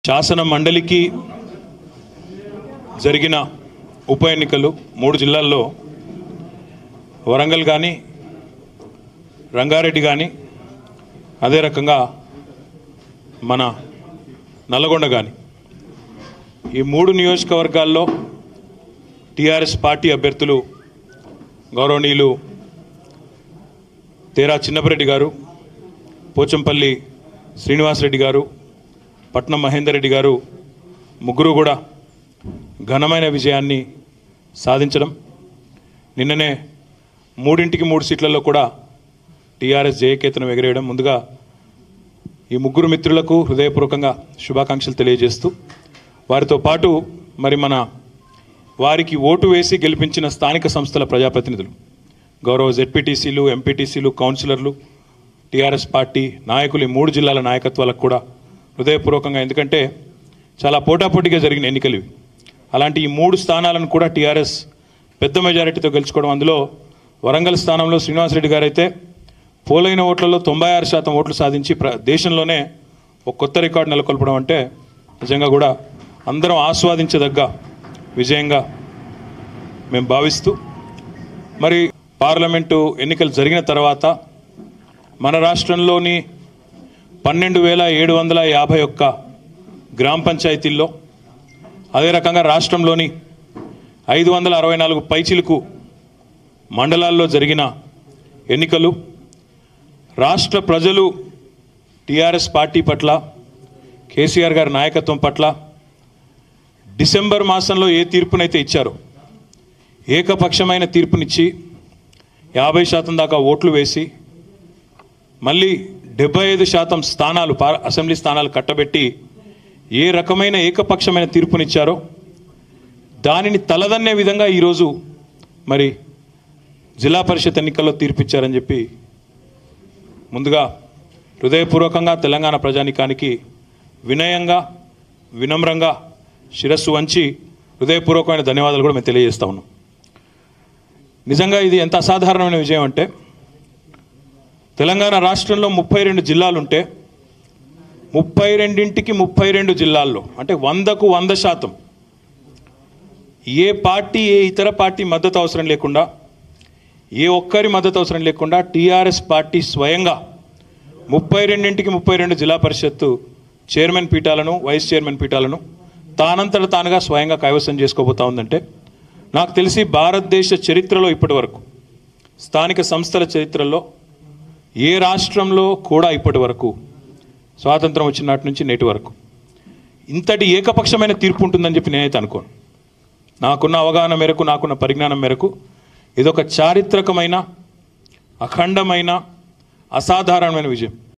శాసన మండలికి జరిగిన ఉప ఎన్నికలు మూడు జిల్లాల్లో వరంగల్ కానీ రంగారెడ్డి కానీ అదే రకంగా మన నల్లగొండ కానీ ఈ మూడు నియోజకవర్గాల్లో టీఆర్ఎస్ పార్టీ అభ్యర్థులు గౌరవనీయులు తేరా చిన్నపరెడ్డి గారు పోచంపల్లి శ్రీనివాసరెడ్డి గారు పట్నం మహేందర్ రెడ్డి గారు ముగ్గురు కూడా ఘనమైన విజయాన్ని సాధించడం నిన్ననే మూడింటికి మూడు సీట్లలో కూడా టీఆర్ఎస్ జయకేతనం ఎగరేయడం ముందుగా ఈ ముగ్గురు మిత్రులకు హృదయపూర్వకంగా శుభాకాంక్షలు తెలియజేస్తూ వారితో పాటు మరి మన వారికి ఓటు వేసి గెలిపించిన స్థానిక సంస్థల ప్రజాప్రతినిధులు గౌరవ జెడ్పీటీసీలు ఎంపీటీసీలు కౌన్సిలర్లు టీఆర్ఎస్ పార్టీ నాయకులు ఈ మూడు జిల్లాల నాయకత్వాలకు కూడా హృదయపూర్వకంగా ఎందుకంటే చాలా పోటాపోటీగా జరిగిన ఎన్నికలు ఇవి అలాంటి ఈ మూడు స్థానాలను కూడా టీఆర్ఎస్ పెద్ద మెజారిటీతో గెలుచుకోవడం అందులో వరంగల్ స్థానంలో శ్రీనివాసరెడ్డి గారు అయితే పోలైన ఓట్లలో తొంభై ఆరు శాతం ఓట్లు సాధించి ప్ర దేశంలోనే ఒక కొత్త రికార్డు నెలకొల్పడం అంటే నిజంగా కూడా అందరం ఆస్వాదించదగ్గ విజయంగా మేము భావిస్తూ మరి పార్లమెంటు ఎన్నికలు జరిగిన తర్వాత మన రాష్ట్రంలోని పన్నెండు వేల ఏడు వందల యాభై ఒక్క గ్రామ పంచాయతీల్లో అదే రకంగా రాష్ట్రంలోని ఐదు వందల అరవై నాలుగు పైచిలుకు మండలాల్లో జరిగిన ఎన్నికలు రాష్ట్ర ప్రజలు టీఆర్ఎస్ పార్టీ పట్ల కేసీఆర్ గారి నాయకత్వం పట్ల డిసెంబర్ మాసంలో ఏ తీర్పునైతే ఇచ్చారో ఏకపక్షమైన తీర్పునిచ్చి యాభై శాతం దాకా ఓట్లు వేసి మళ్ళీ డెబ్బై ఐదు శాతం స్థానాలు పా అసెంబ్లీ స్థానాలు కట్టబెట్టి ఏ రకమైన ఏకపక్షమైన తీర్పునిచ్చారో దానిని తలదన్నే విధంగా ఈరోజు మరి జిల్లా పరిషత్ ఎన్నికల్లో తీర్పిచ్చారని చెప్పి ముందుగా హృదయపూర్వకంగా తెలంగాణ ప్రజానికానికి వినయంగా వినమ్రంగా శిరస్సు వంచి హృదయపూర్వకమైన ధన్యవాదాలు కూడా మేము తెలియజేస్తా ఉన్నాం నిజంగా ఇది ఎంత అసాధారణమైన విజయం అంటే తెలంగాణ రాష్ట్రంలో ముప్పై రెండు జిల్లాలుంటే ముప్పై రెండింటికి ముప్పై రెండు జిల్లాల్లో అంటే వందకు వంద శాతం ఏ పార్టీ ఏ ఇతర పార్టీ మద్దతు అవసరం లేకుండా ఏ ఒక్కరి మద్దతు అవసరం లేకుండా టీఆర్ఎస్ పార్టీ స్వయంగా ముప్పై రెండింటికి ముప్పై రెండు జిల్లా పరిషత్తు చైర్మన్ పీఠాలను వైస్ చైర్మన్ పీఠాలను తానంతట తానుగా స్వయంగా కైవసం చేసుకోబోతా ఉందంటే నాకు తెలిసి భారతదేశ చరిత్రలో ఇప్పటి వరకు స్థానిక సంస్థల చరిత్రలో ఏ రాష్ట్రంలో కూడా ఇప్పటి వరకు స్వాతంత్రం వచ్చిన నాటి నుంచి నేటి వరకు ఇంతటి ఏకపక్షమైన తీర్పు ఉంటుందని చెప్పి నేనైతే అనుకోను నాకున్న అవగాహన మేరకు నాకున్న పరిజ్ఞానం మేరకు ఇదొక చారిత్రకమైన అఖండమైన అసాధారణమైన విజయం